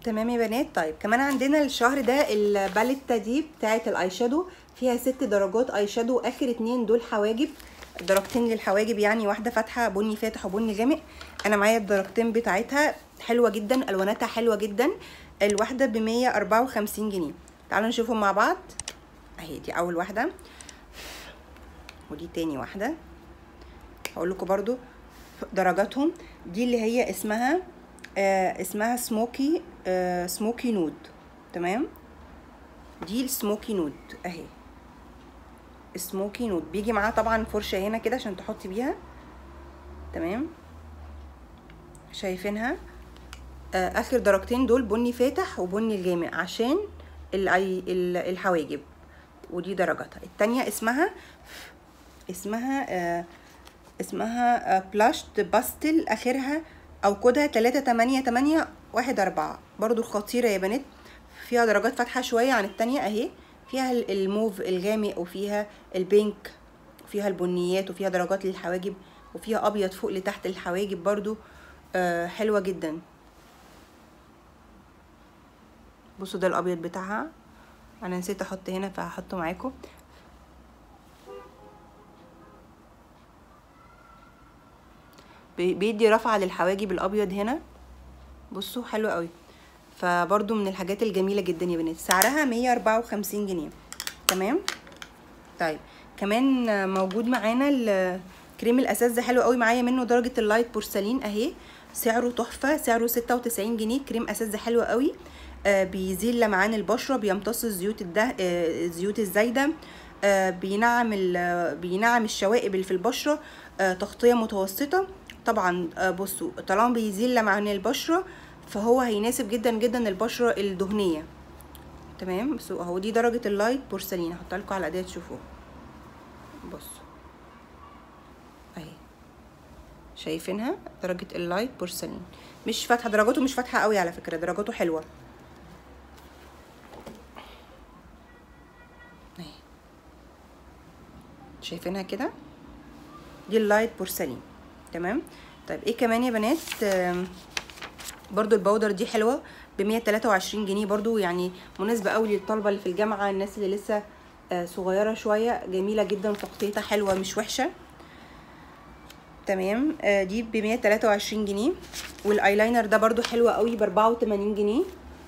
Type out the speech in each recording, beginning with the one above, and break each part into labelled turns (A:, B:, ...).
A: تمام يا بنات طيب كمان عندنا الشهر ده الباليتا دي بتاعه الاي شادو فيها ست درجات اي شادو اخر اتنين دول حواجب درجتين للحواجب يعني واحده فاتحه بني فاتح وبني غامق انا معايا الدرجتين بتاعتها حلوه جدا الواناتها حلوه جدا الواحده ب 154 جنيه تعالوا نشوفهم مع بعض اهي دي اول واحده ودي تاني واحده هقول لكم برضو درجاتهم دي اللي هي اسمها آه اسمها سموكي آه سموكي نود تمام دي السموكي نود اهي سموكي نود بيجي معاها طبعا فرشه هنا كده عشان تحطي بيها تمام شايفينها آه اخر درجتين دول بني فاتح وبني الغامق عشان العي- ال- الحواجب ودي درجاتها التانية اسمها اسمها آه اسمها آه بلاشت باستل اخرها او كودها تلاتة تمانية تمانية واحد اربعة برضو خطيرة يا بنات فيها درجات فاتحة شوية عن التانية اهي فيها ال- الموف الغامق وفيها البينك وفيها البنيات وفيها درجات للحواجب وفيها ابيض فوق لتحت الحواجب برضو آه حلوة جدا بصوا ده الابيض بتاعها انا نسيت احط هنا فهحطه معاكم بي- بيدي رفعة للحواجب الابيض هنا بصوا حلو قوي فبرضو من الحاجات الجميلة جدا يا بنات سعرها 154 جنيه تمام طيب كمان آه، موجود معانا ال- كريم الاساس ده حلو قوي معايا منه درجة اللايت بورسلين اهي سعره تحفة سعره 96 جنيه كريم اساس ده حلو قوي آه بيزيل لمعان البشرة بيمتص الزيوت الده آه الزيوت الزايدة آه بينعم ال- بينعم الشوائب اللي في البشرة آه تغطية متوسطة طبعا آه بصوا طالما بيزيل لمعان البشرة فهو هيناسب جدا جدا البشرة الدهنية تمام بصوا اهو دي درجة اللايت بورسلين هحطها لكم على ايديا تشوفوها بصوا اهي شايفينها درجة اللايت بورسلين مش فاتحة درجاته مش فاتحة قوي على فكرة درجاته حلوة اهي شايفينها كده دي اللايت بورسلين تمام طيب ايه كمان يا بنات آم، برضو البودر دي حلوه ب 123 جنيه برضو يعني مناسبه قوي للطلبه اللي في الجامعه الناس اللي لسه آه، صغيره شويه جميله جدا تغطيتها حلوه مش وحشه تمام آه، دي ب 123 جنيه والايلاينر ده برضو حلو قوي ب 84 جنيه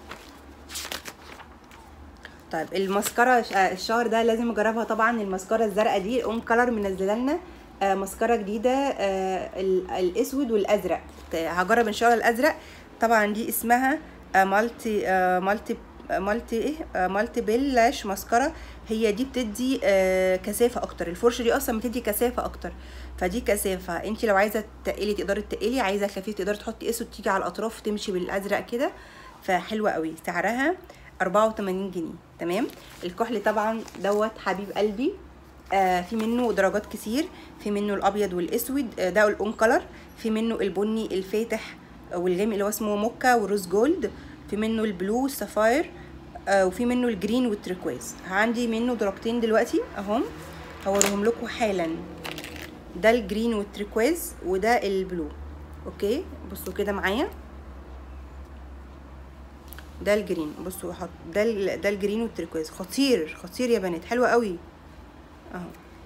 A: طيب المسكرة ش- آه، الشهر ده لازم اجربها طبعا المسكرة الزرقاء دي اون كلر منزله لنا آه، مسكرة جديدة آه، ال- الاسود والازرق ت- هجرب ان شاء الله الازرق طبعا دي اسمها آه، مالتي آه، مالتي آه، مالتي ايه آه، مالتي بيل لاش مسكرة هي دي بتدي آه، كثافة اكتر الفرشة دي اصلا بتدي كثافة اكتر فدي كثافة انت لو عايزة تقلي تقدري تقلي عايزة خفيف تقدري تحطي اسود تيجي على الاطراف تمشي بالازرق كده فحلوة قوي سعرها 84 جنيه تمام الكحل طبعا دوت حبيب قلبي آه في منه درجات كتير في منه الابيض والاسود آه ده الاون كلر في منه البني الفاتح والغامق اللي هو اسمه موكا وروز جولد في منه البلو والسفاير آه وفي منه الجرين والتركواز عندي منه درجتين دلوقتي اهم هوريهم لكم حالا ده الجرين والتركواز وده البلو اوكي بصوا كده معايا ده الجرين بصوا حط ده ال- ده الجرين والتركواز خطير خطير يا بنات حلوه قوي اهو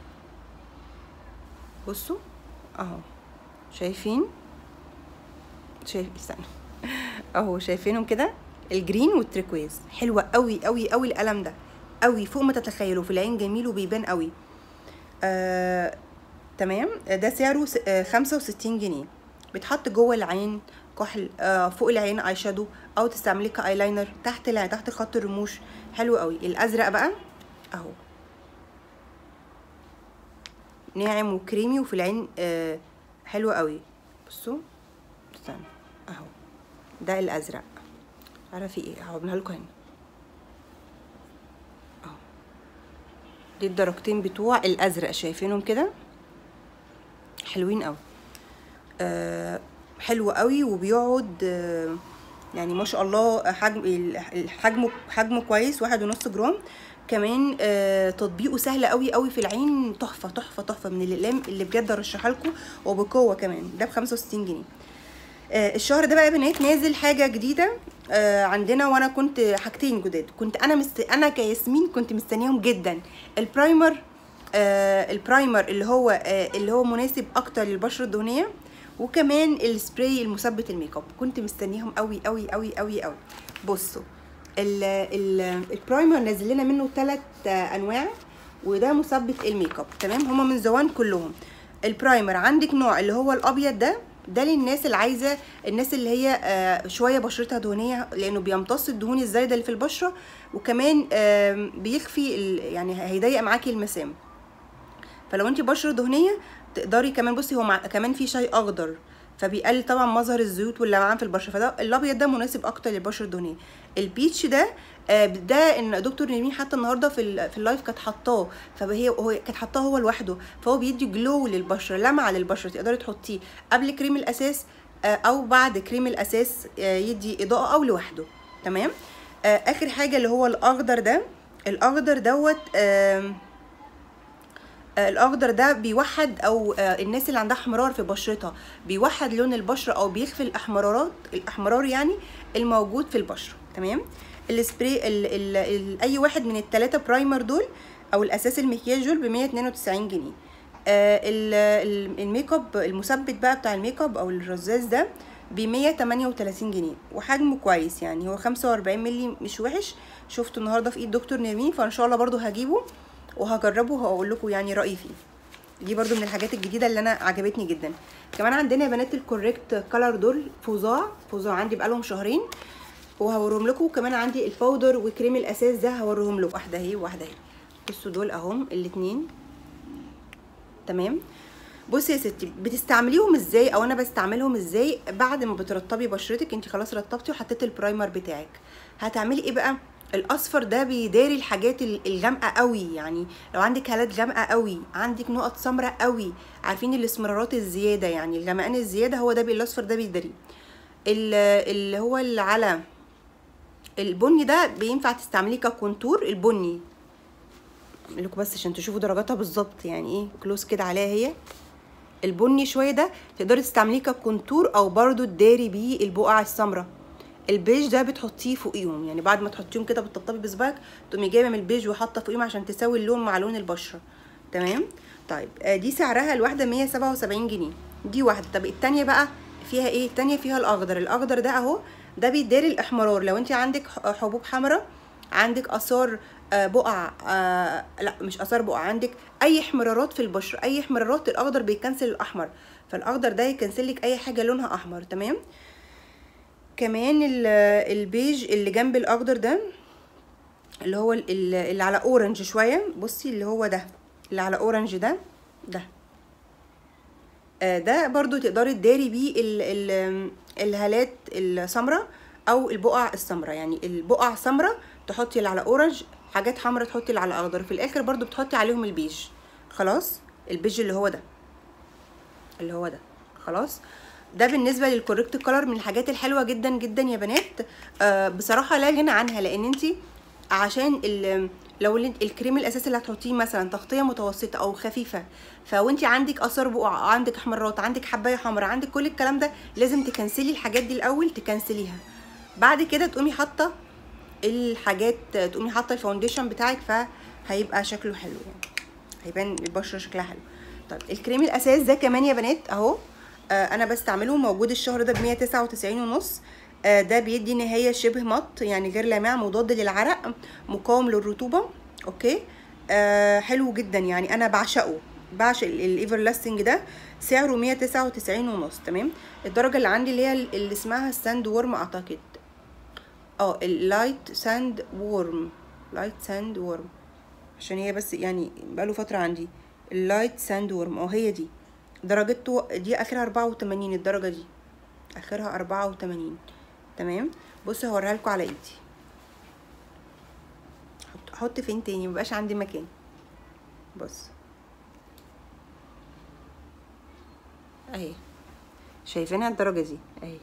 A: بصوا اهو شايفين شايف استنى اهو شايفينهم كده الجرين والتركواز حلوه قوي قوي قوي القلم ده قوي فوق ما تتخيلوا في العين جميل وبيبان قوي آه، تمام ده سعره س- آه، 65 جنيه بيتحط جوه العين كحل آه، فوق العين اي شادو او تستعمليه كايلاينر تحت العين تحت خط الرموش حلو قوي الازرق بقى اهو ناعم وكريمي وفي العين آه، حلو قوي بصوا استنى اهو ده الازرق عارفه في ايه هعملها لكم هنا اهو دي الدرجتين بتوع الازرق شايفينهم كده حلوين قوي آه حلو قوي وبيقعد آه يعني ما شاء الله حجم الحجم حجمه كويس واحد ونص جرام كمان آه تطبيقه سهل قوي قوي في العين تحفه تحفه تحفه من الاقلام اللي بجد ارشحها لكم وبقوه كمان ده ب 65 جنيه آه الشهر ده بقى يا بنات نازل حاجه جديده آه عندنا وانا كنت حاجتين جداد كنت انا مست... انا كياسمين كنت مستنياهم جدا البرايمر آه البرايمر اللي هو آه اللي هو مناسب اكتر للبشره الدهنيه وكمان السبراي المثبت الميك اب كنت مستنيهم قوي قوي قوي قوي قوي بصوا ال ال البرايمر نازل لنا منه ثلاث انواع وده مثبت الميك اب تمام هما من زوان كلهم البرايمر عندك نوع اللي هو الابيض ده ده للناس اللي عايزه الناس اللي هي آه شويه بشرتها دهنيه لانه بيمتص الدهون الزايده اللي في البشره وكمان آه بيخفي يعني هيضيق معاكي المسام فلو انت بشره دهنيه تقدري كمان بصي هو مع كمان في شاي اخضر فبيقلل طبعا مظهر الزيوت واللمعان في البشره فده الابيض ده مناسب اكتر للبشره الدهنيه البيتش ده آه ده ان دكتور نيمين حتى النهارده في في اللايف كانت حطاه فهي هو كانت حطاه هو لوحده فهو بيدي جلو للبشره لمعه للبشره تقدري تحطيه قبل كريم الاساس آه او بعد كريم الاساس آه يدي اضاءه او لوحده تمام اخر حاجه اللي هو الاخضر ده الاخضر دوت الاخضر ده بيوحد او الناس اللي عندها احمرار في بشرتها بيوحد لون البشره او بيخفي الاحمرارات الاحمرار يعني الموجود في البشره تمام السبراي ال ال ال اي واحد من الثلاثه برايمر دول او الاساس المكياج دول ب 192 جنيه آه الميك اب المثبت بقى بتاع الميك اب او الرزاز ده ب 138 جنيه وحجمه كويس يعني هو 45 مللي مش وحش شفته النهارده في ايد دكتور نيرمين فان شاء الله برضو هجيبه وهجربه وهقول لكم يعني رايي فيه دي برضو من الحاجات الجديده اللي انا عجبتني جدا كمان عندنا يا بنات الكوريكت كلر دول فظاع فظاع عندي بقالهم شهرين وهوريهم لكم وكمان عندي الباودر وكريم الاساس ده هوريهم لكم واحده اهي وواحده اهي بصوا دول اهم الاثنين تمام بصي يا ستي بتستعمليهم ازاي او انا بستعملهم ازاي بعد ما بترطبي بشرتك انت خلاص رطبتي وحطيتي البرايمر بتاعك هتعملي ايه بقى الاصفر ده بيداري الحاجات الغامقه قوي يعني لو عندك هالات غامقه قوي عندك نقط سمراء قوي عارفين الاسمرارات الزياده يعني الغمقان الزياده هو ده الاصفر ده بيداري اللي هو اللي على البني ده بينفع تستعمليه ككونتور البني لكم بس عشان تشوفوا درجاتها بالظبط يعني ايه كلوز كده عليها هي البني شويه ده تقدري تستعمليه ككونتور او برضو تداري بيه البقع السمراء البيج ده بتحطيه فوقيهم يعني بعد ما تحطيهم كده بتطبطبي بصباعك تقومي جايبه من البيج وحاطه فوقيهم عشان تساوي اللون مع لون البشره تمام طيب آه دي سعرها الواحده 177 جنيه دي واحده طب التانية بقى فيها ايه التانية فيها الاخضر الاخضر ده اهو ده بيداري الاحمرار لو انت عندك حبوب حمراء عندك اثار آه بقع آه لا مش اثار بقع عندك اي احمرارات في البشره اي احمرارات الاخضر بيكنسل الاحمر فالاخضر ده يكنسل لك اي حاجه لونها احمر تمام كمان البيج اللي جنب الاخضر ده اللي هو اللي على اورنج شويه بصي اللي هو ده اللي على اورنج ده ده آه ده برضو تقدري تداري بيه ال ال الهالات السمراء او البقع السمراء يعني البقع سمراء تحطي اللي على اورنج حاجات حمراء تحطي اللي على اخضر في الاخر برضو بتحطي عليهم البيج خلاص البيج اللي هو ده اللي هو ده خلاص ده بالنسبه للكوريكت كولر من الحاجات الحلوه جدا جدا يا بنات آه بصراحه لا غنى عنها لان انت عشان لو الكريم الاساسي اللي هتحطيه مثلا تغطيه متوسطه او خفيفه فوانت عندك اثار بقع عندك احمرات عندك حبايه حمراء عندك كل الكلام ده لازم تكنسلي الحاجات دي الاول تكنسليها بعد كده تقومي حاطه الحاجات تقومي حاطه الفاونديشن بتاعك فهيبقى شكله حلو يعني هيبان البشره شكلها حلو طيب الكريم الاساس ده كمان يا بنات اهو آه انا بستعمله موجود الشهر ده ب 199 ونص آه ده بيدي نهايه شبه مط يعني غير لامع مضاد للعرق مقاوم للرطوبه اوكي آه حلو جدا يعني انا بعشقه بعشق الايفر لاستنج ده سعره 199 ونص تمام الدرجه اللي عندي اللي هي اللي اسمها الساند وورم اعتقد اه اللايت ساند وورم لايت ساند وورم عشان هي بس يعني بقاله فتره عندي اللايت ساند وورم اه هي دي درجته دي اخرها 84 الدرجه دي اخرها 84 تمام بصوا هوريها لكم على ايدي احط احط فين تاني مبقاش عندي مكان بص اهي شايفينها الدرجه دي اهي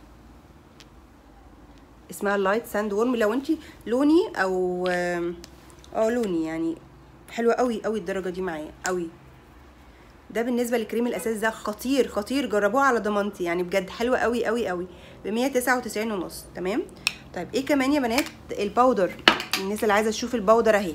A: اسمها لايت ساند وورم لو انت لوني او اه لوني يعني حلوه قوي قوي الدرجه دي معايا قوي ده بالنسبه لكريم الاساس ده خطير خطير جربوه على ضمانتي يعني بجد حلوه قوي قوي قوي ب 199 ونص تمام طيب ايه كمان يا بنات الباودر الناس اللي عايزه تشوف الباودر اهي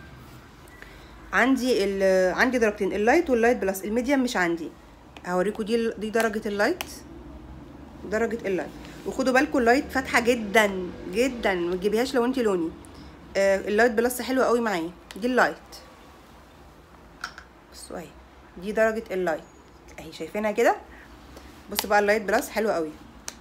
A: عندي ال عندي درجتين اللايت واللايت بلس الميديم مش عندي هوريكم دي دي درجه اللايت درجه اللايت وخدوا بالكم اللايت فاتحه جدا جدا ما تجيبيهاش لو انت لوني آه اللايت بلس حلوه قوي معايا دي اللايت بصوا اهي دي درجه اللايت اهي شايفينها كده بصوا بقى اللايت بلس حلوه قوي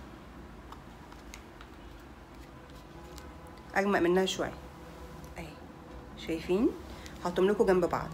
A: اجمق منها شويه اهي شايفين هحطهم لكم جنب بعض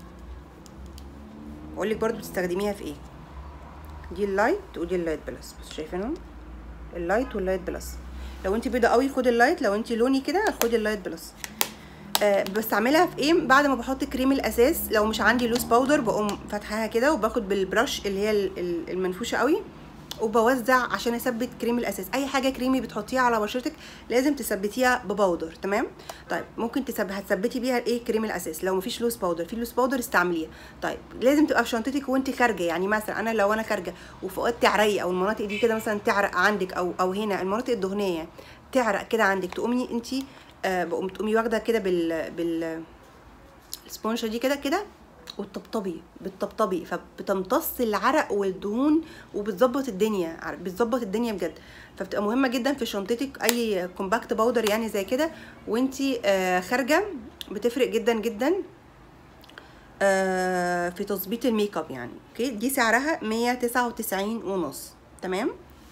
A: واقول لك برضو بتستخدميها في ايه دي اللايت ودي اللايت بلس بصوا شايفينهم اللايت واللايت بلس لو انت بيضه قوي خدي اللايت لو انت لوني كده خدي اللايت بلس أه بستعملها في ايه بعد ما بحط كريم الاساس لو مش عندي لوس باودر بقوم فاتحاها كده وباخد بالبرش اللي هي المنفوشه قوي وبوزع عشان اثبت كريم الاساس اي حاجه كريمي بتحطيها على بشرتك لازم تثبتيها بباودر تمام طيب ممكن تثبت هتثبتي بيها ايه كريم الاساس لو مفيش لوس باودر في لوس باودر استعمليها طيب لازم تبقى في شنطتك وانت خارجه يعني مثلا انا لو انا خارجه وفوقات تعرقي او المناطق دي كده مثلا تعرق عندك او او هنا المناطق الدهنيه تعرق كده عندك تقومي انت آه بقوم تقومي واخده كده بال بال السبونشه دي كده كده وتطبطبي بتطبطبي فبتمتص العرق والدهون وبتظبط الدنيا بتظبط الدنيا بجد فبتبقى مهمه جدا في شنطتك اي كومباكت باودر يعني زي كده وانتي آه خارجه بتفرق جدا جدا آه في تظبيط الميك اب يعني اوكي دي سعرها 199 ونص تمام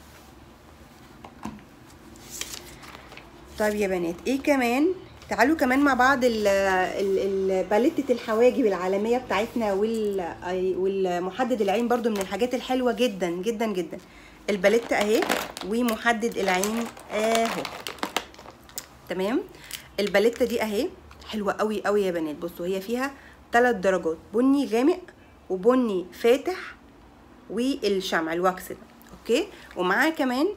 A: طيب يا بنات ايه كمان تعالوا كمان مع بعض باليتة الحواجب العالمية بتاعتنا والمحدد العين برضو من الحاجات الحلوة جدا جدا جدا الباليتة اهي ومحدد العين اهو تمام الباليتة دي اهي حلوة قوي قوي يا بنات بصوا هي فيها ثلاث درجات بني غامق وبني فاتح والشمع الواكس ده اوكي ومعاه كمان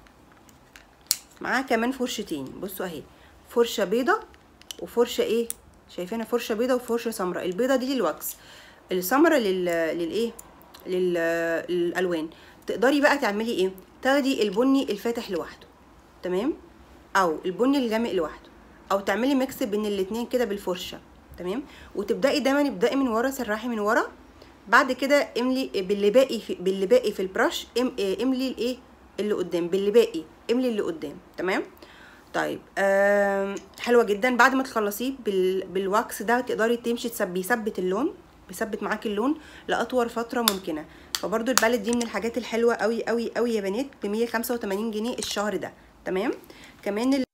A: معاه كمان فرشتين بصوا اهي فرشه بيضه وفرشه ايه شايفينها فرشه بيضه وفرشه سمراء البيضه دي للواكس السمراء لل للايه لل... للالوان تقدري بقى تعملي ايه تاخدي البني الفاتح لوحده تمام او البني الغامق لوحده او تعملي ميكس بين الاتنين كده بالفرشه تمام وتبداي دايما ابداي من ورا سرحي من ورا بعد كده املي باللي باقي في باللي باقي في البرش ام... املي الايه اللي قدام باللي باقي املي اللي قدام تمام طيب آه حلوه جدا بعد ما تخلصيه بال... بالواكس ده تقدري تمشي تثبت بيثبت اللون بيثبت معاكي اللون لاطول فتره ممكنه فبرضو البالت دي من الحاجات الحلوه قوي قوي قوي يا بنات ب 185 جنيه الشهر ده تمام كمان